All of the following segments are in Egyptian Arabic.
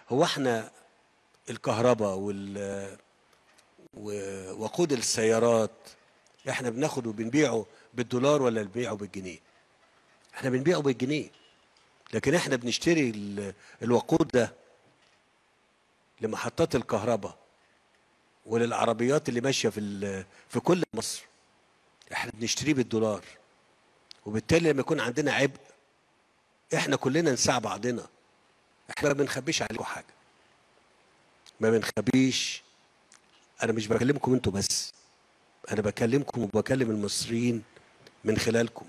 هو احنا الكهرباء وال ووقود السيارات احنا بناخده وبنبيعه بالدولار ولا بنبيعه بالجنيه احنا بنبيعه بالجنيه لكن احنا بنشتري ال- الوقود ده لمحطات الكهرباء وللعربيات اللي ماشيه في ال- في كل مصر احنا بنشتريه بالدولار وبالتالي لما يكون عندنا عبء احنا كلنا نساع بعضنا احنا ما بنخبيش عليكم حاجه ما بنخبيش انا مش بكلمكم انتوا بس انا بكلمكم وبكلم المصريين من خلالكم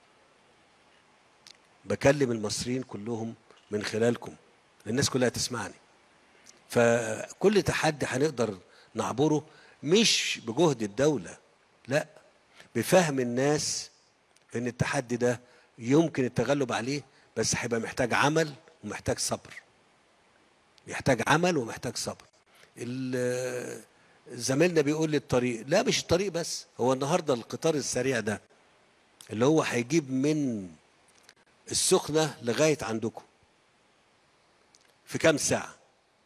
بكلم المصريين كلهم من خلالكم الناس كلها تسمعني فكل تحدي هنقدر نعبره مش بجهد الدولة لا بفهم الناس ان التحدي ده يمكن التغلب عليه بس هيبقى محتاج عمل ومحتاج صبر يحتاج عمل ومحتاج صبر ال- زميلنا بيقول لي الطريق لا مش الطريق بس هو النهارده القطار السريع ده اللي هو هيجيب من السخنة لغاية عندكم في كام ساعة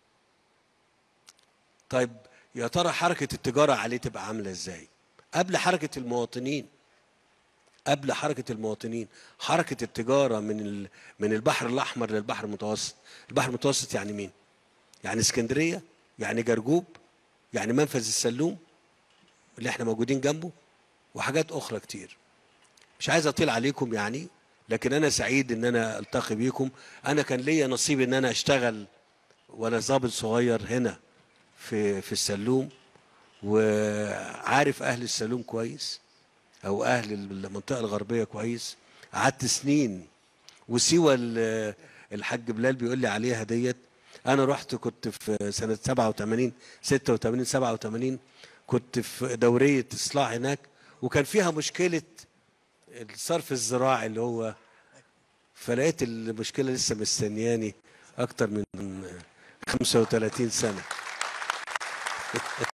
طيب يا ترى حركة التجارة عليه تبقى عاملة ازاي قبل حركة المواطنين قبل حركة المواطنين حركة التجارة من ال... من البحر الأحمر للبحر المتوسط البحر المتوسط يعني مين يعني اسكندرية يعني جرجوب يعني منفذ السلوم اللي احنا موجودين جنبه وحاجات أخرى كتير مش عايز أطيل عليكم يعني لكن أنا سعيد إن أنا ألتقي بيكم أنا كان ليا نصيب إن أنا أشتغل وأنا ظابط صغير هنا في في السلوم وعارف أهل السلوم كويس أو أهل المنطقة الغربية كويس قعدت سنين وسوى ال- الحاج بلال بيقول لي عليها ديت انا رحت كنت في سنه 87 86 87 كنت في دوريه اصلاح هناك وكان فيها مشكله الصرف الزراعي اللي هو فلقيت المشكله لسه مستنياني اكتر من 35 سنه